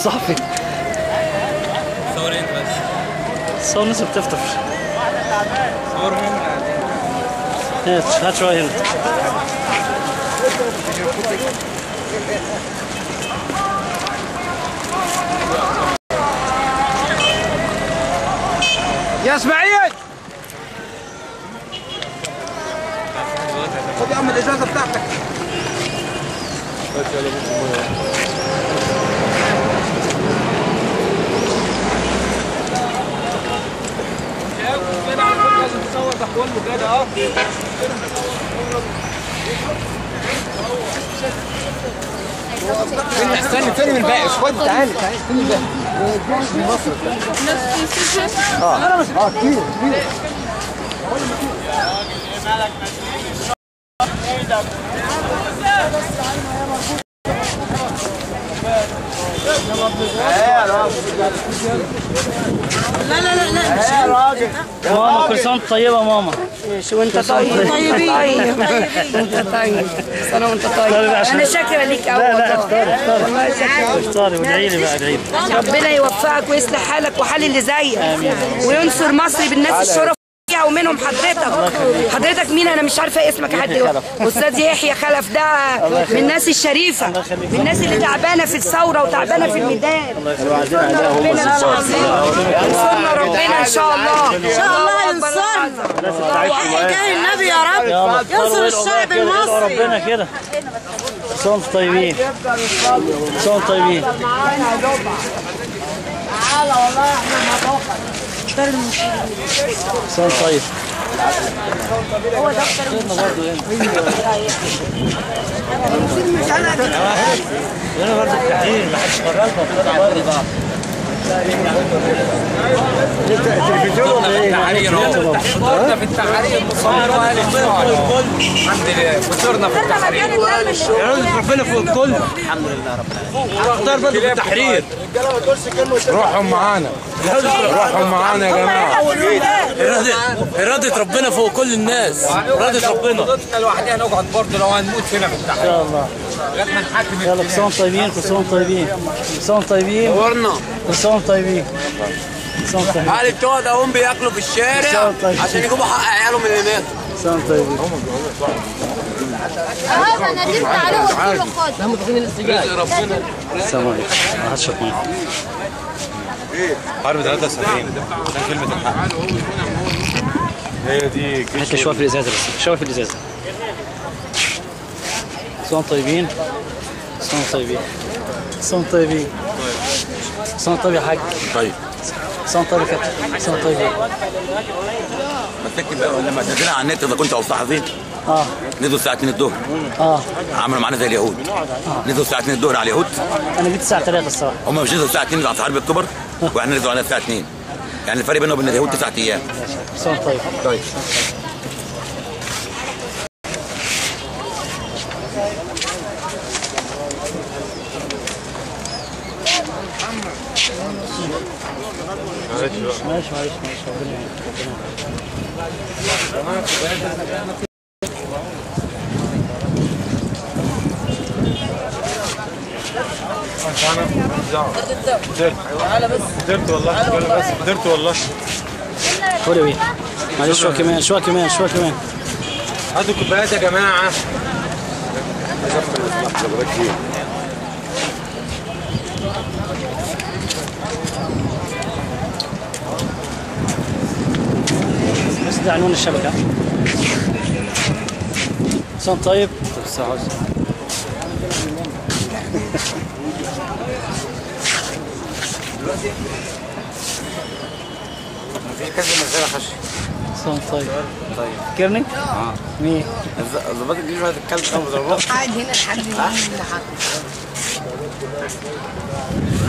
الصحفي صور انت بس صور الناس بتفطر صورهم هات هات شويه هنا يا اسماعيل خد يا عم الاجازه بتاعتك لازم تصور ده كله كده اه استنى فين من الباقي خد تعالى تعالى فين الباقي اه اه كتير كتير لا لا لا لا ماما كل سنه وانت طيبه يا ماما شو وانت طيب طيبين وانت طيب سنه وانت طيب انا شاكره ليك قوي لا لا والله افطاري افطاري والله شاكره افطاري وادعي لي بقى ادعي لي ربنا يوفقك ويصلح حالك وحال اللي زيك وينصر مصر بالناس الشرف فيها ومنهم حضرتك حضرتك مين انا مش عارفه اسمك لحد دلوقتي استاذ يحيى خلف ده من الناس الشريفه من الناس اللي تعبانه في الثوره وتعبانه في الميدان ينصرنا ربنا ان شاء الله ينصرنا ربنا ان شاء الله ان شاء الله ينصرنا جاه النبي يا رب يلا ينصر الشعب كده، ادعوا المصري ربنا كده كل سنه وانتم طيبين كل سنه وانتم طيبين كل سنه وانت طيب هنا برضه التحرير ما حدش قررنا التلفزيون ولا ايه؟ التحرير اهو فطرنا في التحرير مصور واهل الفطار الحمد لله فطرنا في التحرير ربنا فوق الكل الحمد لله رب العالمين اختار برضه في التحرير روحوا معانا روحوا معانا يا جماعه إرادة ربنا فوق كل الناس إرادة ربنا غلطنا لوحدنا نقعد برضه لو هنموت هنا في ان التحرير شاء الله لغايه ما نحاكم يلا كل سنه وانتم طيبين كل سنه وانتم طيبين كل سنه وانتم طيبين صورنا كل سنه وانتم طيبين كل سنه وانتم طيبين هل التوع ده هم بياكلوا في الشارع طيب. عشان يجيبوا حق عيالهم اللي ماتوا كل سنه وانتم طيبين اه انا ندمت عليه وقلت له خد السلام عليكم ما حدش شاف معايا. حرب 73 عشان كلمه الحق هي دي هات لي شويه في الازازه بس شويه في الازازه كل سنه وانتم طيبين كل سنه وانتم طيبين كل سنه وانتم طيبين كل سنه وانتم طيب يا حاج طيب كل سنه وانتم طيب يا كابتن كل سنه وانتم طيبين ما تكتب بقى لما تنزلها على النت اذا كنت او صحفي اه نزلوا الساعه 2 الظهر اه عملوا معانا زي اليهود نزلوا الساعه 2 الظهر على اليهود انا جيت الساعه 3 الصراحه هم مش نزلوا الساعه 2 على حرب اكتوبر واحنا نزلوا على الساعه 2 يعني الفرق بيننا وبين اليهود تسعة ايام كل سنه وانتم طيب طيب ماشي معلش معلش ربنا يعينك قدرت والله قدرت والله خد يا بيه معلش شويه كمان شويه كمان شويه كمان هاتوا كوبايات يا جماعه بس ده عنوان الشبكه سنة طيب في كذا مسألة خش سنة طيب طيب كيرني؟ اه مين؟ ظباط الجيش هتتكلم خمس ضربات قاعد هنا لحد يوم اللي حط